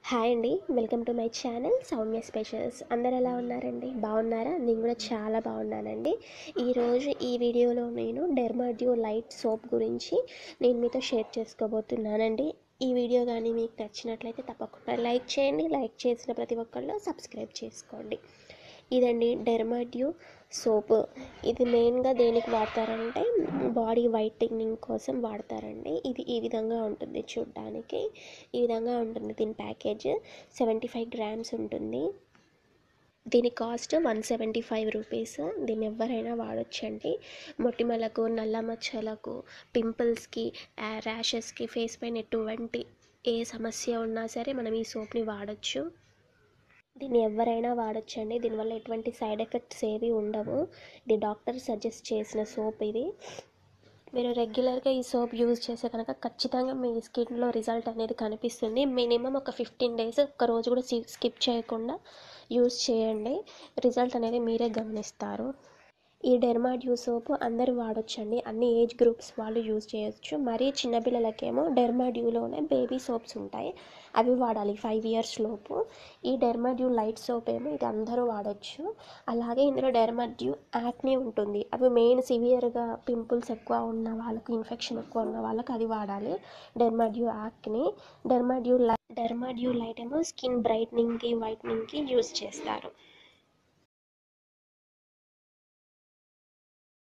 hi అండి welcome to my channel Soumya specials అందరు ఎలా ఉన్నారండి బాగున్నారా నేను కూడా చాలా బాగున్నానండి ఈరోజు ఈ వీడియోలో నేను డెర్మాడ్యూ లైట్ సోప్ గురించి నేను మీతో షేర్ చేసుకోబోతున్నానండి ఈ వీడియో కానీ మీకు నచ్చినట్లయితే తప్పకుండా లైక్ చేయండి లైక్ చేసిన ప్రతి ఒక్కళ్ళు సబ్స్క్రైబ్ చేసుకోండి ఇదండి డెర్మాడ్యూ సోప్ ఇది మెయిన్గా దేనికి వాడతారంటే బాడీ వైటనింగ్ కోసం వాడతారండి ఇది ఈ విధంగా ఉంటుంది చూడ్డానికి ఈ విధంగా ఉంటుంది దీని ప్యాకేజ్ సెవెంటీ ఫైవ్ గ్రామ్స్ ఉంటుంది దీని cost one seventy five rupees దీన్ని ఎవరైనా వాడొచ్చండి మొటిమలకు నల్ల మచ్చలకు పింపుల్స్కి ర్యాషెస్కి ఫేస్ పైన ఎటువంటి ఏ సమస్య ఉన్నా సరే మనం ఈ సోప్ని వాడచ్చు దీన్ని ఎవరైనా వాడచ్చండి దీనివల్ల ఎటువంటి సైడ్ ఎఫెక్ట్స్ ఏవి ఉండవు ఇది డాక్టర్ సజెస్ట్ చేసిన సోప్ ఇది మీరు రెగ్యులర్గా ఈ సోప్ యూజ్ చేస్తే కనుక ఖచ్చితంగా మీ స్కిన్లో రిజల్ట్ అనేది కనిపిస్తుంది మినిమం ఒక ఫిఫ్టీన్ డేస్ ఒక రోజు కూడా స్కిప్ చేయకుండా యూజ్ చేయండి రిజల్ట్ అనేది మీరే గమనిస్తారు ఈ డెర్మాడ్యూ సోప్ అందరూ వాడొచ్చండి అన్ని ఏజ్ గ్రూప్స్ వాళ్ళు యూజ్ చేయొచ్చు మరీ చిన్నపిల్లలకేమో డెర్మాడ్యూలోనే బేబీ సోప్స్ ఉంటాయి అవి వాడాలి ఫైవ్ ఇయర్స్ లోపు ఈ డెర్మాడ్యూ లైట్ సోప్ ఏమో ఇది అందరూ వాడొచ్చు అలాగే ఇందులో డెర్మాడ్యూ యాక్నీ ఉంటుంది అవి మెయిన్ సివియర్గా పింపుల్స్ ఎక్కువ ఉన్న వాళ్ళకి ఇన్ఫెక్షన్ ఎక్కువ ఉన్న వాళ్ళకి అది వాడాలి Dermadew acne Dermadew light Dermadew light ఏమో స్కిన్ బ్రైట్నింగ్కి వైట్నింగ్కి యూజ్ చేస్తారు